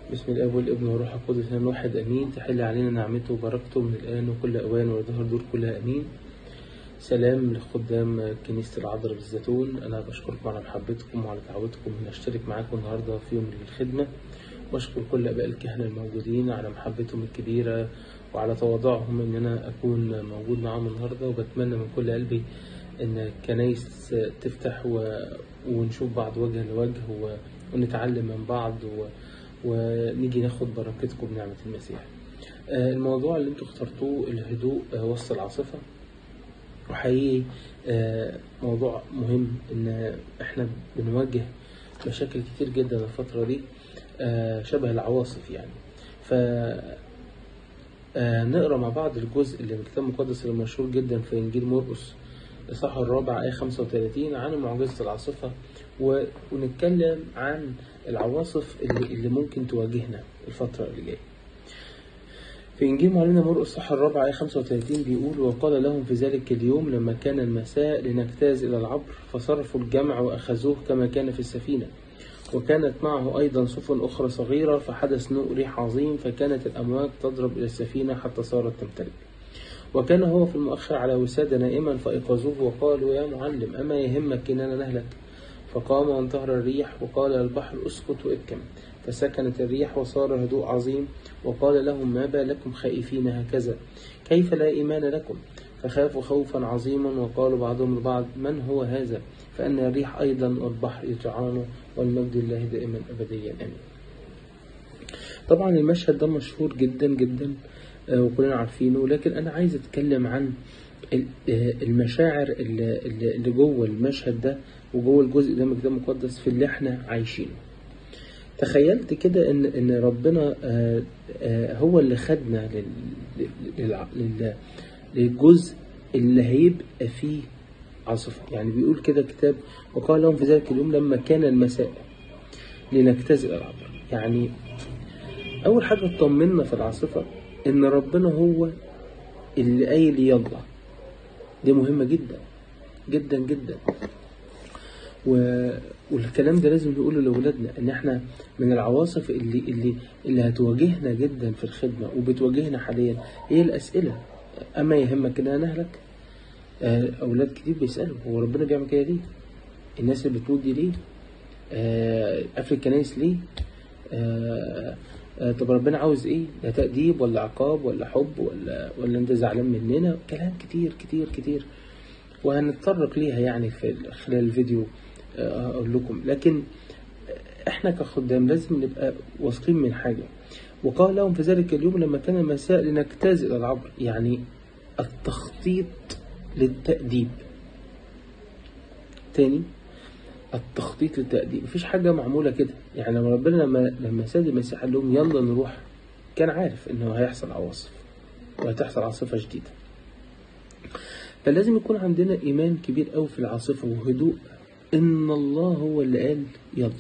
بسم الاب والابن والروح القدس الان واحد امين تحل علينا نعمته وبركته من الان وكل اوان وظهر دور كلها امين سلام لخدام كنيسة العذراء بالزيتون أنا بشكركم على محبتكم وعلى دعوتكم إن أشترك معاكم النهاردة في يوم الخدمة وأشكر كل آباء الكهنة الموجودين على محبتهم الكبيرة وعلى تواضعهم إن أنا أكون موجود معاهم النهاردة وبتمنى من كل قلبي إن الكنايس تفتح و... ونشوف بعض وجه لوجه و... ونتعلم من بعض و... ونيجي ناخد بركتكم بنعمة المسيح آه، الموضوع اللي انتوا اخترتوه الهدوء آه، وسط العاصفة وحقيقي آه، موضوع مهم ان احنا بنواجه مشاكل كتير جدا الفترة دي آه، شبه العواصف يعني ف آه، نقرا مع بعض الجزء اللي من الكتاب المقدس المشهور جدا في انجيل مرقس الاصحاح الرابع ايه 35 عن معجزة العاصفة و- ونتكلم عن العواصف اللي, اللي ممكن تواجهنا الفترة اللي جاية في إنجيل معلمنا مرقس الصح الرابع آية 35 بيقول وقال لهم في ذلك اليوم لما كان المساء لنجتاز إلى العبر فصرفوا الجمع وأخذوه كما كان في السفينة وكانت معه أيضا سفن أخرى صغيرة فحدث نوء ريح عظيم فكانت الأمواج تضرب إلى السفينة حتى صارت تمتلئ وكان هو في المؤخر على وسادة نائما فأيقظوه وقالوا يا معلم أما يهمك إننا نهلك فقام وانتهر الريح وقال للبحر اسكت وابكم فسكنت الريح وصار هدوء عظيم وقال لهم ما بالكم خائفين هكذا كيف لا إيمان لكم فخافوا خوفا عظيما وقالوا بعضهم البعض من هو هذا فأن الريح أيضا والبحر يطيعانه والمجد لله دائما أبديا آمين طبعا المشهد ده مشهور جدا جدا آه، وكلنا عارفينه لكن أنا عايز أتكلم عن ال- آه، المشاعر اللي, اللي اللي جوه المشهد ده وجوه الجزء ده من الكتاب المقدس في اللي احنا عايشينه تخيلت كده ان ان ربنا آه، آه، هو اللي خدنا لل- لل- لل- للجزء اللي هيبقى فيه عاصفة يعني بيقول كده كتاب وقال لهم في ذلك اليوم لما كان المساء لنجتاز الى العبر يعني اول حاجة تطمنا في العاصفة ان ربنا هو اللي قايل يلا دي مهمة جدا جدا جدا و... والكلام ده لازم نقوله لاولادنا ان احنا من العواصف اللي اللي اللي هتواجهنا جدا في الخدمه وبتواجهنا حاليا هي الاسئله اما يهمك ان انا نهلك آه، اولاد كتير بيسالوا هو ربنا بيعمل كده ليه؟ الناس اللي بتموت دي ليه؟ آه، قفل الكنايس ليه؟ آه، آه، طب ربنا عاوز ايه؟ ده تأديب ولا عقاب ولا حب ولا ولا انت زعلان مننا؟ كلام كتير كتير كتير وهنتطرق ليها يعني في خلال الفيديو آه، اقول لكم لكن احنا كخدام لازم نبقى واثقين من حاجه وقال لهم في ذلك اليوم لما كان المساء لنجتاز الى العبر يعني التخطيط للتأديب تاني التخطيط للتأديب مفيش حاجة معمولة كده يعني لما ربنا لما لما سيد المسيح قال لهم يلا نروح كان عارف انه هيحصل عواصف وهتحصل عاصفة جديدة فلازم يكون عندنا إيمان كبير أوي في العاصفة وهدوء إن الله هو اللي قال يلا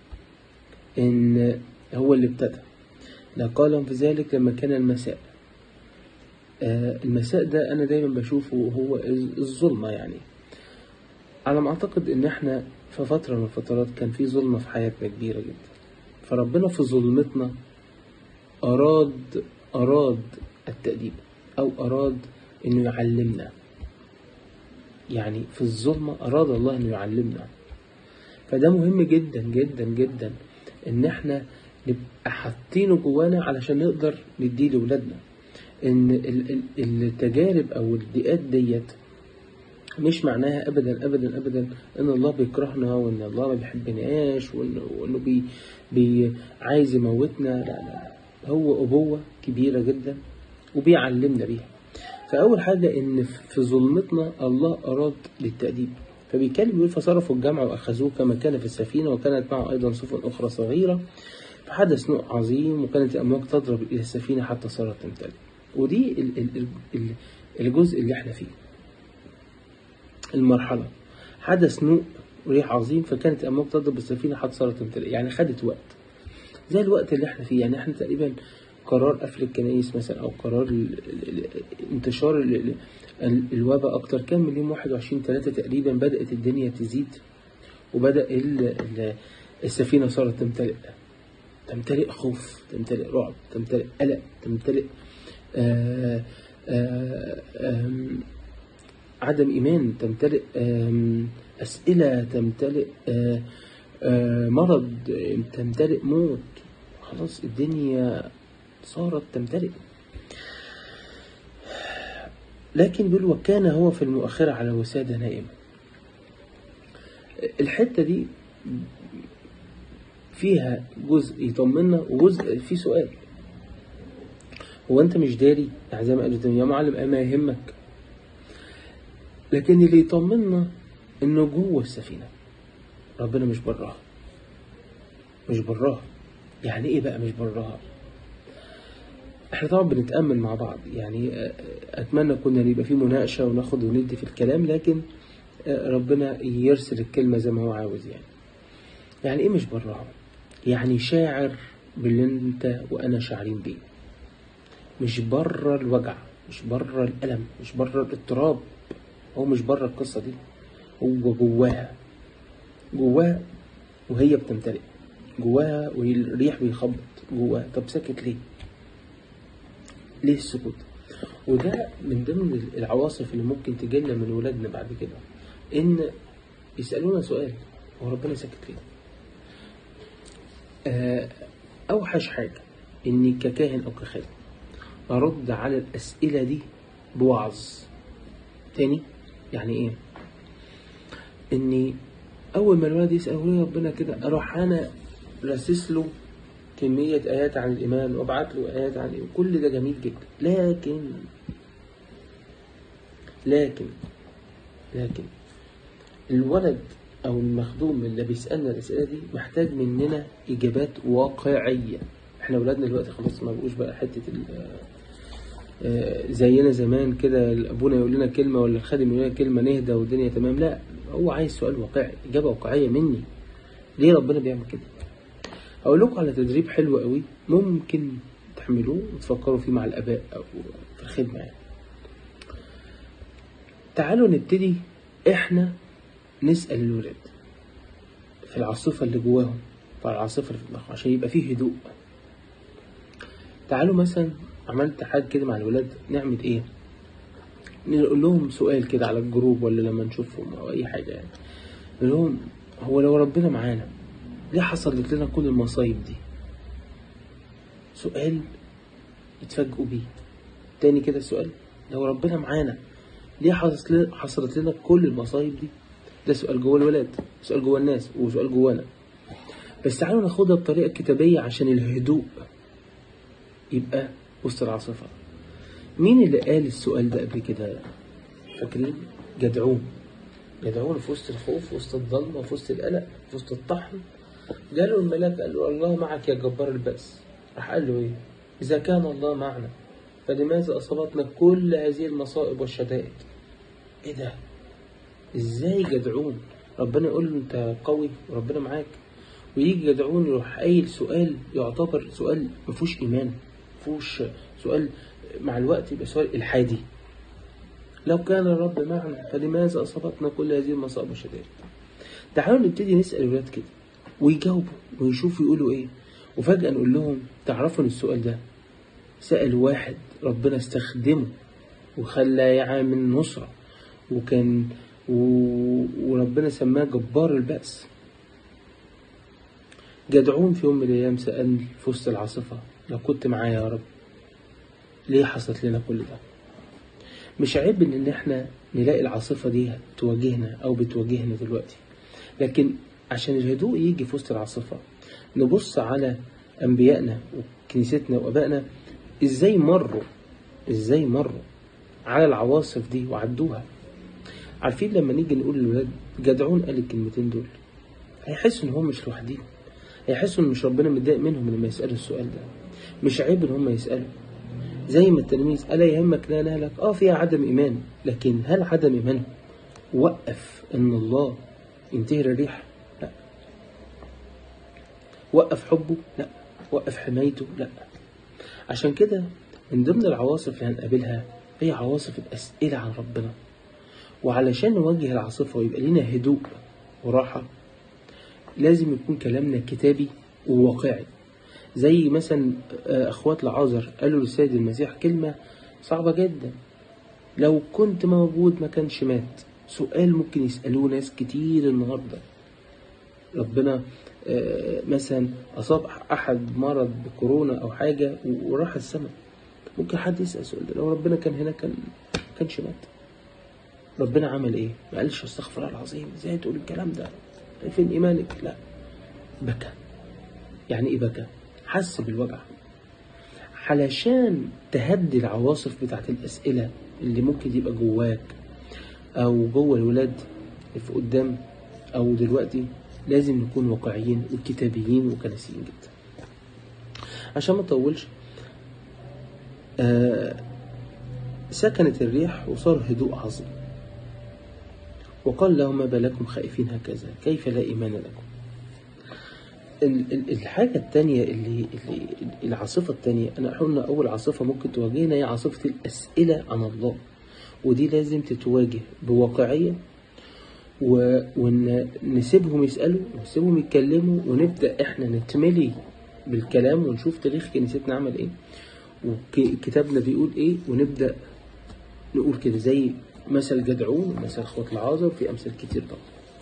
إن هو اللي ابتدى لا قال في ذلك لما كان المساء آه المساء ده أنا دايما بشوفه هو الظلمة يعني على ما أعتقد إن إحنا في فترة من الفترات كان في ظلمة في حياتنا كبيرة جدا فربنا في ظلمتنا أراد أراد التأديب أو أراد إنه يعلمنا يعني في الظلمة أراد الله إنه يعلمنا فده مهم جدا جدا جدا إن إحنا نبقى حاطينه جوانا علشان نقدر نديه لأولادنا إن ال- ال- التجارب أو الضيقات ديت مش معناها ابدا ابدا ابدا ان الله بيكرهنا وان الله ما بيحبناش وانه وإنه بي بي عايز يموتنا لا لا لا هو ابوه كبيره جدا وبيعلمنا بيها فاول حاجه ان في ظلمتنا الله اراد للتاديب فبيتكلم بيقول فصرفوا الجمع واخذوه كما كان في السفينه وكانت معه ايضا سفن اخرى صغيره فحدث نوء عظيم وكانت الامواج تضرب الى السفينه حتى صارت تمتلئ ودي ال- ال- ال- الجزء اللي احنا فيه المرحلة حدث نوء ريح عظيم فكانت الأمواج تضرب السفينة حتى صارت تمتلئ يعني خدت وقت زي الوقت اللي احنا فيه يعني احنا تقريبا قرار قفل الكنائس مثلا أو قرار ال- ال- ال- انتشار ال- ال- ال- الوباء أكتر كان من يوم 21 3 تقريبا بدأت الدنيا تزيد وبدأ ال- ال- السفينة صارت تمتلئ تمتلئ خوف تمتلئ رعب تمتلئ قلق تمتلئ آه آه آم، عدم إيمان تمتلئ آم، أسئلة تمتلئ آه آه مرض تمتلئ موت خلاص الدنيا صارت تمتلئ لكن بيقول وكان هو في المؤخرة على وسادة نائم الحتة دي فيها جزء يطمنا وجزء فيه سؤال هو انت مش داري يعني زي ما قالوا يا معلم ما يهمك لكن اللي يطمنا انه جوه السفينه ربنا مش براها مش براها يعني ايه بقى مش براها احنا طبعا بنتامل مع بعض يعني آه، اتمنى كنا يبقى في مناقشه وناخد وندي في الكلام لكن آه، ربنا يرسل الكلمه زي ما هو عاوز يعني يعني ايه مش براها يعني شاعر باللي انت وانا شاعرين بيه مش بره الوجع مش بره الالم مش بره الاضطراب هو مش بره القصه دي هو جواها جواها وهي بتمتلئ جواها والريح بيخبط جواها طب ساكت ليه؟ ليه السكوت؟ وده من ضمن العواصف اللي ممكن تجيلنا من ولادنا بعد كده ان يسالونا سؤال هو ربنا ساكت ليه؟ آه، اوحش حاجه اني ككاهن او كخادم ارد على الاسئله دي بوعظ تاني يعني ايه اني اول ما الولد يسال هو ليه ربنا كده اروح انا راسس له كميه ايات عن الايمان وابعت له ايات عن الإيمان. كل ده جميل جدا لكن لكن لكن الولد او المخدوم اللي بيسالنا الاسئله دي محتاج مننا اجابات واقعيه احنا اولادنا دلوقتي خلاص ما بقوش بقى حته ال- آه، زينا زمان كده ابونا يقول لنا كلمه ولا الخادم يقول لنا كلمه نهدى والدنيا تمام لا هو عايز سؤال واقعي اجابه واقعيه مني ليه ربنا بيعمل كده هقول لكم على تدريب حلو قوي ممكن تحملوه وتفكروا فيه مع الاباء او في الخدمه يعني تعالوا نبتدي احنا نسال الولاد في العاصفه اللي جواهم في العاصفه اللي في دماغهم عشان يبقى فيه هدوء تعالوا مثلا عملت حاجه كده مع الولاد نعمل ايه نقول لهم سؤال كده على الجروب ولا لما نشوفهم او اي حاجه يعني نقول لهم هو لو ربنا معانا ليه حصلت لنا كل المصايب دي سؤال يتفاجئوا بيه تاني كده السؤال لو ربنا معانا ليه حصلت لنا حصلت لنا كل المصايب دي ده سؤال جوه الولاد سؤال جوه الناس وسؤال جوانا بس تعالوا ناخدها بطريقه كتابيه عشان الهدوء يبقى وسط العاصفه مين اللي قال السؤال ده قبل كده فاكرين جدعون جدعون في وسط الخوف في وسط الضلمه في وسط القلق في وسط الطحن جاله الملاك قال له الله معك يا جبار البأس راح قال له ايه اذا كان الله معنا فلماذا اصابتنا كل هذه المصائب والشدائد ايه ده ازاي جدعون ربنا يقول له انت قوي وربنا معاك ويجي جدعون يروح قايل سؤال يعتبر سؤال ما فيهوش ايمان ما فيهوش سؤال مع الوقت يبقى سؤال الحادي لو كان الرب معنا فلماذا اصابتنا كل هذه المصائب والشدائد تعالوا نبتدي نسال الولاد كده ويجاوبوا ويشوفوا يقولوا ايه وفجاه نقول لهم تعرفوا ان السؤال ده سأل واحد ربنا استخدمه وخلاه يعمل نصرة وكان و... وربنا سماه جبار البأس جدعون في يوم من الأيام سألني في وسط العاصفة لو كنت معايا يا رب ليه حصلت لنا كل ده مش عيب ان احنا نلاقي العاصفة دي تواجهنا او بتواجهنا دلوقتي لكن عشان الهدوء يجي في وسط العاصفة نبص على انبيائنا وكنيستنا وابائنا ازاي مروا ازاي مروا على العواصف دي وعدوها عارفين لما نيجي نقول للولاد جدعون قال الكلمتين دول هيحسوا ان هم مش لوحديهم هيحسوا ان مش ربنا متضايق منهم لما يسالوا السؤال ده مش عيب ان هم يسالوا زي ما التلاميذ الا يهمك لا نهلك اه فيها عدم ايمان لكن هل عدم ايمانهم وقف ان الله ينتهر الريح لا وقف حبه لا وقف حمايته لا عشان كده من ضمن العواصف اللي هنقابلها هي عواصف الأسئلة عن ربنا وعلشان نواجه العاصفة ويبقى لنا هدوء وراحة لازم يكون كلامنا كتابي وواقعي زي مثلا آه، اخوات لعازر قالوا للسيد المسيح كلمة صعبة جدا لو كنت موجود ما كانش مات سؤال ممكن يسألوه ناس كتير النهاردة ربنا آه، مثلا أصاب أحد مرض بكورونا أو حاجة و- وراح السماء ممكن حد يسأل السؤال ده لو ربنا كان هنا كان كانش مات ربنا عمل ايه؟ ما قالش استغفر الله العظيم ازاي تقول الكلام ده؟ فين ايمانك؟ لا بكى يعني ايه بكى؟ حس بالوجع علشان تهدي العواصف بتاعت الاسئله اللي ممكن يبقى جواك او جوه الولاد اللي في قدام او دلوقتي لازم نكون واقعيين وكتابيين وكنسيين جدا عشان ما اطولش آه سكنت الريح وصار هدوء عظيم وقال لهم ما بالكم خائفين هكذا كيف لا إيمان لكم ال- ال- الحاجة التانية اللي, اللي العاصفة التانية أنا قلنا أول عاصفة ممكن تواجهنا هي عاصفة الأسئلة عن الله ودي لازم تتواجه بواقعية و... ونسيبهم يسألوا ونسيبهم يتكلموا ونبدأ إحنا نتملي بالكلام ونشوف تاريخ كنيستنا عمل إيه وكتابنا بيقول إيه ونبدأ نقول كده زي مثل جدعون ومثل اخوات العازر وفي امثال كتير طبعا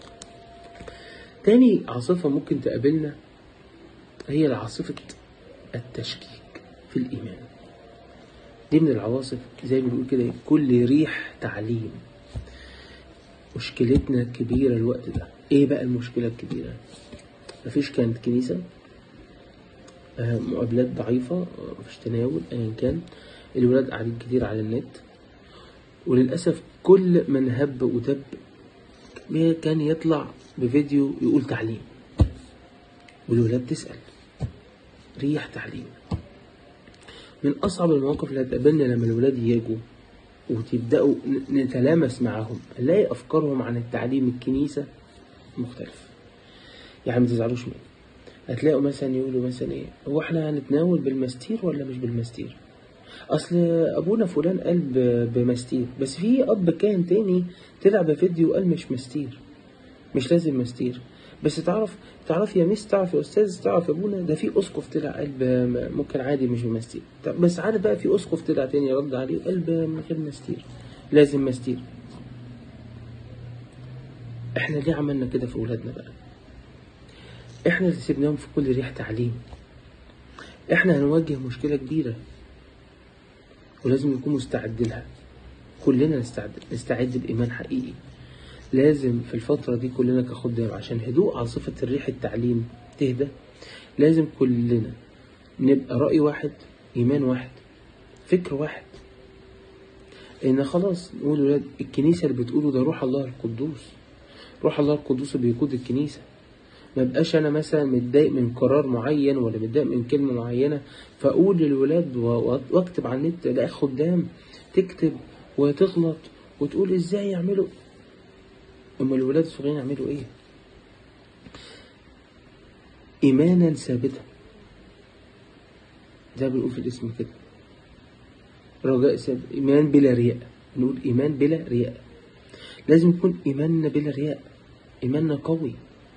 تاني عاصفة ممكن تقابلنا هي العاصفة التشكيك في الإيمان دي من العواصف زي ما بنقول كده كل ريح تعليم مشكلتنا كبيرة الوقت ده ايه بقى المشكلة الكبيرة مفيش كانت كنيسة آه، مقابلات ضعيفة آه، مفيش تناول ايا كان الولاد قاعدين كتير على النت وللأسف كل من هب ودب كان يطلع بفيديو يقول تعليم والولاد تسأل ريح تعليم من أصعب المواقف اللي هتقابلنا لما الولاد يجوا وتبدأوا ن- نتلامس معاهم نلاقي أفكارهم عن التعليم الكنيسة مختلفة يعني ما تزعلوش مني هتلاقوا مثلا يقولوا مثلا ايه هو احنا هنتناول بالمستير ولا مش بالمستير اصل ابونا فلان قال ب- بمستير بس في اب كاهن تاني طلع بفيديو قال مش مستير مش لازم مستير بس تعرف تعرف يا ميس تعرف يا استاذ تعرف يا ابونا ده في اسقف طلع قال ب- ممكن عادي مش بمستير طب بس عارف بقى في اسقف طلع تاني رد عليه وقال ب- من غير مستير لازم مستير احنا ليه عملنا كده في اولادنا بقى احنا اللي سيبناهم في كل ريح تعليم احنا هنواجه مشكلة كبيرة ولازم نكون مستعد لها كلنا نستعد نستعد بإيمان حقيقي لازم في الفترة دي كلنا كخدام عشان هدوء عاصفة الريح التعليم تهدى لازم كلنا نبقى رأي واحد إيمان واحد فكر واحد إن خلاص نقول ولاد الكنيسة اللي بتقوله ده روح الله القدوس روح الله القدوس اللي بيقود الكنيسة ما بقاش انا مثلا متضايق من قرار معين ولا متضايق من كلمه معينه فاقول للولاد و- واكتب على النت الاقي خدام تكتب وتغلط وتقول ازاي يعملوا اما الولاد الصغيرين يعملوا ايه ايمانا ثابتا ده بنقول في الاسم كده رجاء ثابت ايمان بلا رياء نقول ايمان بلا رياء لازم يكون ايماننا بلا رياء ايماننا قوي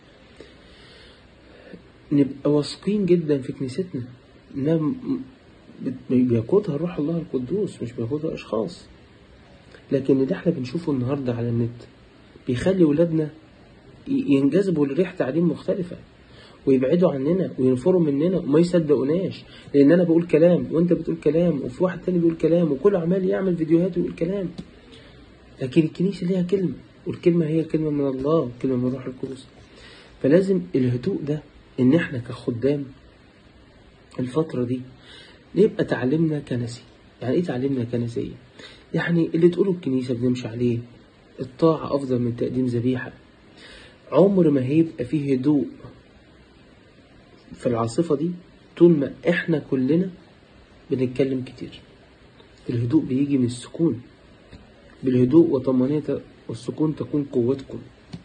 نبقى واثقين جدا في كنيستنا انها م- بت- بيقودها روح الله القدوس مش بيقودها اشخاص لكن اللي احنا بنشوفه النهارده على النت بيخلي ولادنا ي- ينجذبوا لريح تعليم مختلفه ويبعدوا عننا وينفروا مننا وما يصدقوناش لان انا بقول كلام وانت بتقول كلام وفي واحد تاني بيقول كلام وكل عمال يعمل فيديوهات ويقول كلام لكن الكنيسه ليها كلمه والكلمه هي كلمه من الله كلمه من الروح القدس فلازم الهدوء ده ان احنا كخدام الفترة دي نبقى تعليمنا كنسي يعني ايه تعليمنا كنسية يعني اللي تقوله الكنيسة بنمشي عليه الطاعة افضل من تقديم ذبيحة عمر ما هيبقى فيه هدوء في العاصفة دي طول ما احنا كلنا بنتكلم كتير الهدوء بيجي من السكون بالهدوء وطمأنينة والسكون تكون قوتكم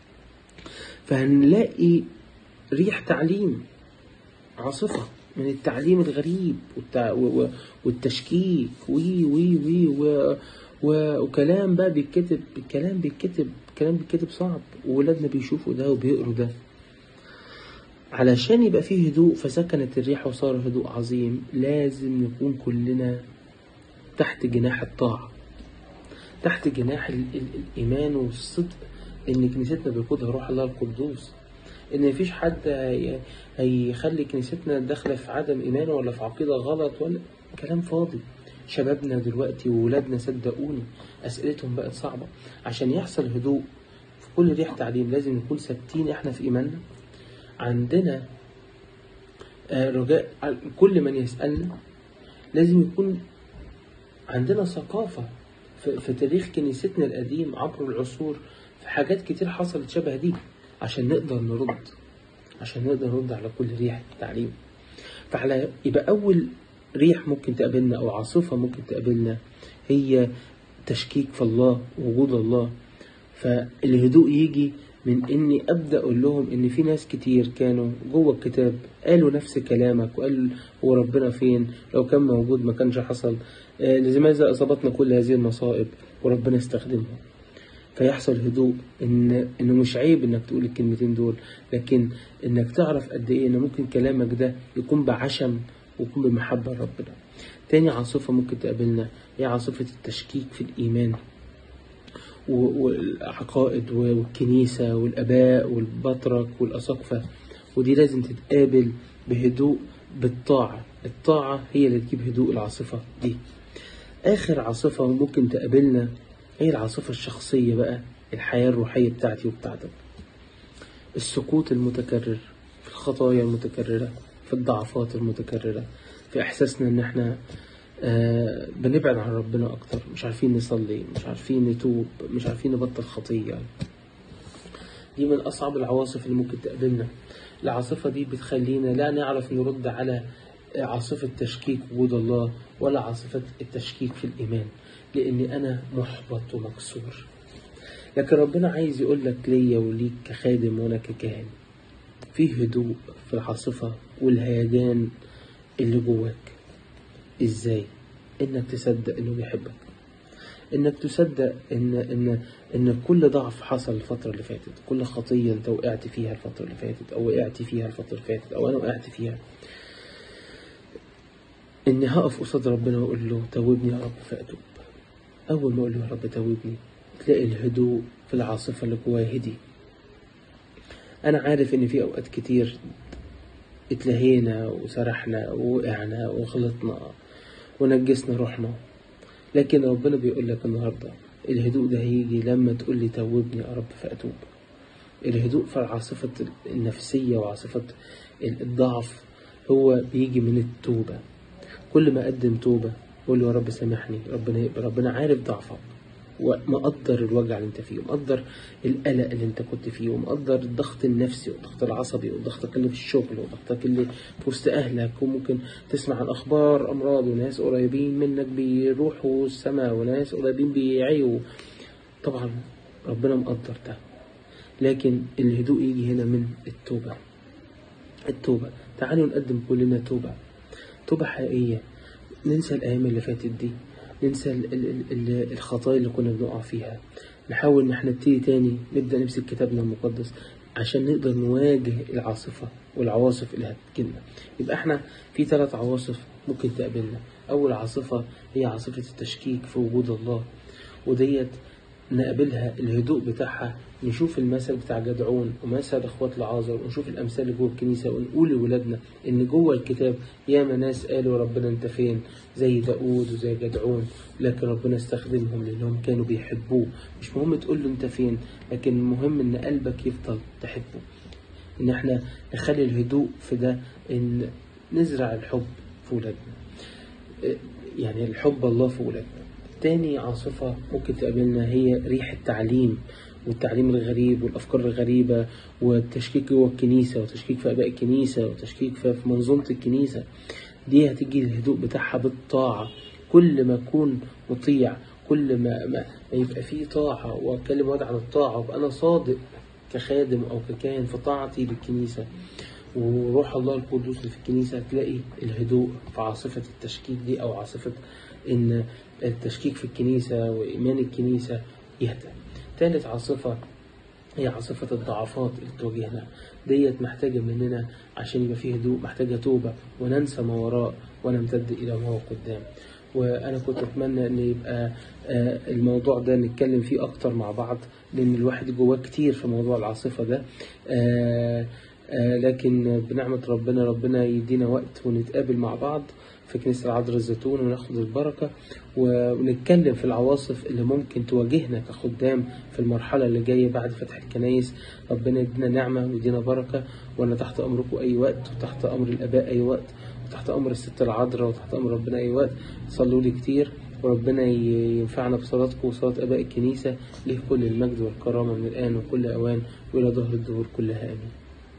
فهنلاقي ريح تعليم عاصفة من التعليم الغريب والتع... و... و... والتشكيك وي وي وي و... و... وكلام بقى بيتكتب الكلام بيتكتب كلام بيتكتب صعب وولادنا بيشوفوا ده وبيقروا ده علشان يبقى فيه هدوء فسكنت الريح وصار هدوء عظيم لازم نكون كلنا تحت جناح الطاعة تحت جناح ال ال الإيمان والصدق إن كنيستنا بيقودها روح الله القدوس إن مفيش حد هي- هيخلي كنيستنا داخلة في عدم إيمان ولا في عقيدة غلط ولا كلام فاضي شبابنا دلوقتي وولادنا صدقوني أسئلتهم بقت صعبة عشان يحصل هدوء في كل ريح تعليم لازم نكون ثابتين إحنا في إيماننا عندنا آه، رجاء على- كل من يسألنا لازم يكون عندنا ثقافة في, في تاريخ كنيستنا القديم عبر العصور في حاجات كتير حصلت شبه دي عشان نقدر نرد عشان نقدر نرد على كل ريح تعليم فعلى يبقى أول ريح ممكن تقابلنا أو عاصفة ممكن تقابلنا هي تشكيك في الله وجود الله فالهدوء يجي من اني ابدا اقول لهم ان في ناس كتير كانوا جوه الكتاب قالوا نفس كلامك وقال هو ربنا فين لو كان موجود ما كانش حصل آه، لماذا اصابتنا كل هذه المصائب وربنا استخدمهم فيحصل هدوء ان انه مش عيب انك تقول الكلمتين دول لكن انك تعرف قد ايه ان ممكن كلامك ده يكون بعشم ويكون بمحبه لربنا تاني عاصفه ممكن تقابلنا هي عاصفه التشكيك في الايمان و- والعقائد و- والكنيسة والآباء والبطرك والأساقفة ودي لازم تتقابل بهدوء بالطاعة الطاعة هي اللي تجيب هدوء العاصفة دي آخر عاصفة ممكن تقابلنا هي العاصفة الشخصية بقى الحياة الروحية بتاعتي وبتاعتك السقوط المتكرر في الخطايا المتكررة في الضعفات المتكررة في إحساسنا إن إحنا آه بنبعد عن ربنا أكتر مش عارفين نصلي مش عارفين نتوب مش عارفين نبطل خطية دي من أصعب العواصف اللي ممكن تقابلنا العاصفة دي بتخلينا لا نعرف نرد على عاصفة تشكيك وجود الله ولا عاصفة التشكيك في الإيمان لأني أنا محبط ومكسور لكن ربنا عايز يقول لك ليا وليك كخادم وأنا ككاهن في هدوء في العاصفة والهيجان اللي جواك ازاي انك تصدق انه بيحبك انك تصدق ان ان ان كل ضعف حصل الفتره اللي فاتت كل خطيه انت وقعت فيها الفتره اللي فاتت او وقعت فيها الفتره اللي فاتت او انا وقعت فيها اني هقف قصاد ربنا واقول له توبني يا رب فاتوب اول ما اقول له يا رب توبني تلاقي الهدوء في العاصفه اللي جوايا هدي انا عارف ان في اوقات كتير اتلهينا وسرحنا ووقعنا وغلطنا ونجسنا روحنا لكن ربنا بيقول لك النهارده الهدوء ده هيجي لما تقول لي توبني يا رب فاتوب الهدوء في العاصفة النفسية وعاصفة الضعف هو بيجي من التوبة كل ما أقدم توبة قول له يا رب سامحني ربنا يقبل ربنا عارف ضعفك ومقدر الوجع اللي انت فيه ومقدر القلق اللي انت كنت فيه ومقدر الضغط النفسي والضغط العصبي وضغطك اللي في الشغل وضغطك اللي في وسط اهلك وممكن تسمع عن اخبار امراض وناس قريبين منك بيروحوا السماء وناس قريبين بيعيوا طبعا ربنا مقدر ده لكن الهدوء يجي هنا من التوبة التوبة تعالوا نقدم كلنا توبة توبة حقيقية ننسى الأيام اللي فاتت دي ننسى ال ال ال الخطايا اللي كنا بنقع فيها نحاول ان احنا نبتدي تاني نبدأ نمسك كتابنا المقدس عشان نقدر نواجه العاصفة والعواصف اللي هتجيلنا يبقى احنا في ثلاث عواصف ممكن تقابلنا أول عاصفة هي عاصفة التشكيك في وجود الله وديت نقابلها الهدوء بتاعها نشوف المثل بتاع جدعون ومثل اخوات العازر ونشوف الامثال اللي جوه الكنيسه ونقول لولادنا ان جوه الكتاب ياما ناس قالوا ربنا انت فين زي داوود وزي جدعون لكن ربنا استخدمهم لانهم كانوا بيحبوه مش مهم تقول له انت فين لكن المهم ان قلبك يفضل تحبه ان احنا نخلي الهدوء في ده ان نزرع الحب في ولادنا يعني الحب الله في ولادنا تاني عاصفة ممكن تقابلنا هي ريح التعليم والتعليم الغريب والأفكار الغريبة والتشكيك جوه الكنيسة وتشكيك في آباء الكنيسة وتشكيك في منظومة الكنيسة دي هتيجي الهدوء بتاعها بالطاعة كل ما أكون مطيع كل ما, ما, ما يبقى فيه طاعة وأتكلم واد عن الطاعة وأبقى أنا صادق كخادم أو ككاهن في طاعتي للكنيسة وروح الله القدوس اللي في الكنيسة تلاقي الهدوء في عاصفة التشكيك دي أو عاصفة إن التشكيك في الكنيسة وإيمان الكنيسة يهدى ثالث عاصفة هي عاصفة الضعفات اللي تواجهنا ديت محتاجة مننا عشان يبقى فيه هدوء محتاجة توبة وننسى ما وراء ونمتد إلى ما هو قدام وأنا كنت أتمنى إن يبقى آه، الموضوع ده نتكلم فيه أكتر مع بعض لأن الواحد جواه كتير في موضوع العاصفة ده آه، آه، لكن بنعمة ربنا ربنا يدينا وقت ونتقابل مع بعض في كنيسة العذراء الزيتون وناخد البركة و- ونتكلم في العواصف اللي ممكن تواجهنا كخدام في المرحلة اللي جاية بعد فتح الكنايس ربنا يدينا نعمة ويدينا بركة وأنا تحت أمركم أي وقت وتحت أمر الآباء أي وقت وتحت أمر الست العذراء وتحت أمر ربنا أي وقت صلوا لي كتير وربنا ي- ينفعنا بصلاتكم وصلاة آباء الكنيسة له كل المجد والكرامة من الآن وكل أوان وإلى ظهر الدهور كلها آمين